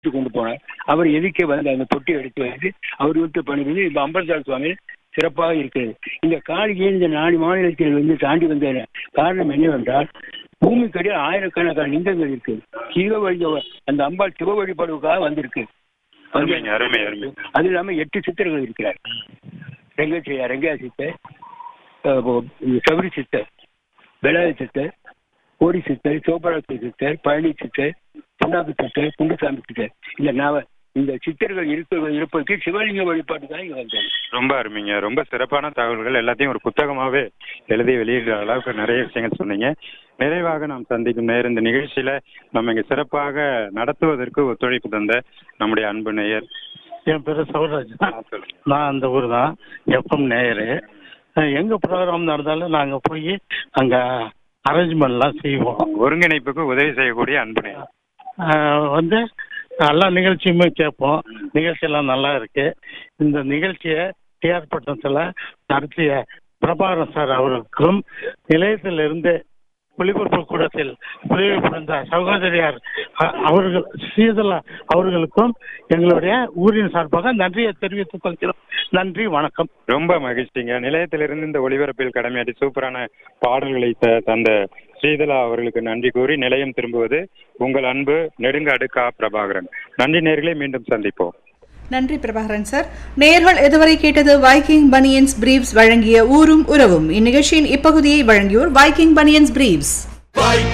எடுத்து கொண்டு போனார் அவர் எதுக்கே வந்து அந்த தொட்டி எடுத்து வந்து அவர் விட்டு பணிவது இந்த அம்பர்தாள் சுவாமி சிறப்பாக இருக்கிறது இந்த காளிகை இந்த நாலு மாநிலத்தில் வந்து தாண்டி வந்த காரணம் என்னவென்றால் பூமிக்கடியில் ஆயிரக்கணக்கான லிங்கங்கள் இருக்கு சிவ வழி அந்த அம்பாள் சிவ வழிபாடுக்காக வந்திருக்கு வந்து அருமைங்க அருமை அருமை அது இல்லாம எட்டு சித்தர்கள் இருக்கிறார் ரெங்கச்சையா ரெங்கையா சித்தர் அஹ் இப்போ சபரி சித்தர் பெலாய சித்தர் கோடி சித்தர் சோபராட்சி சித்தர் பழனி சித்தர் சுண்ணாக்கு சித்தர் குண்டுசாமி சித்தர் இந்த நாவ இந்த சித்தர்கள் இருக்க இருப்பதற்கு சிவலிங்க வழிபாடு தான் இங்க வந்தாங்க ரொம்ப அருமைங்க ரொம்ப சிறப்பான தகவல்கள் எல்லாத்தையும் ஒரு புத்தகமாவே எழுதி வெளியிடுற அளவுக்கு நிறைய விஷயங்கள் சொன்னீங்க நிறைவாக நாம் சந்திக்கும் நேரம் இந்த நிகழ்ச்சியில நம்ம இங்க சிறப்பாக நடத்துவதற்கு ஒத்துழைப்பு தந்த நம்முடைய அன்பு நேயர் என் பேரு சௌராஜ் ஆ, சொல்லுங்க. நான் அந்த ஊர் தான் எஃப்எம் நேயரு அஹ் எங்க ப்ரோக்ராம் நடந்தாலும் நாங்க போய் அங்க அரேஞ்ச்மெண்ட்லாம் செய்வோம் ஒருங்கிணைப்புக்கு உதவி செய்யக்கூடிய அன்பு நேயர் அஹ் வந்து எல்லா நிகழ்ச்சியுமே கேட்போம் நிகழ்ச்சியெல்லாம் நல்லா இருக்கு இந்த நிகழ்ச்சியை டிஆர் பட்டணத்தில் நடத்திய பிரபாகரன் சார் அவர்களுக்கும் நிலையத்திலிருந்து ஒளிபரப்பு கூடத்தில் உதவி புரிந்த சகோதரியார் அ- அவர்கள் சீதலா அவர்களுக்கும் எங்களுடைய ஊரின் சார்பாக நன்றியை தெரிவித்துக் கொள்கிறோம் நன்றி வணக்கம் ரொம்ப மகிழ்ச்சிங்க நிலையத்திலிருந்து இந்த ஒளிபரப்பில் கடமையாற்றி சூப்பரான பாடல்களை த- தந்த ஸ்ரீதலா அவர்களுக்கு நன்றி கூறி நிலையம் திரும்புவது உங்கள் அன்பு நெடுங்காடு கா பிரபாகரன் நன்றி நேர்களை மீண்டும் சந்திப்போம் நன்றி பிரபாகரன் சார் நேயர்கள் இதுவரை கேட்டது வைக்கிங் பனியன்ஸ் பிரீவ்ஸ் வழங்கிய ஊரும் உறவும் இந்நிகழ்ச்சியின் இப்பகுதியை வழங்கியோர் வைக்கிங் பனியன்ஸ் பிரீவ்ஸ்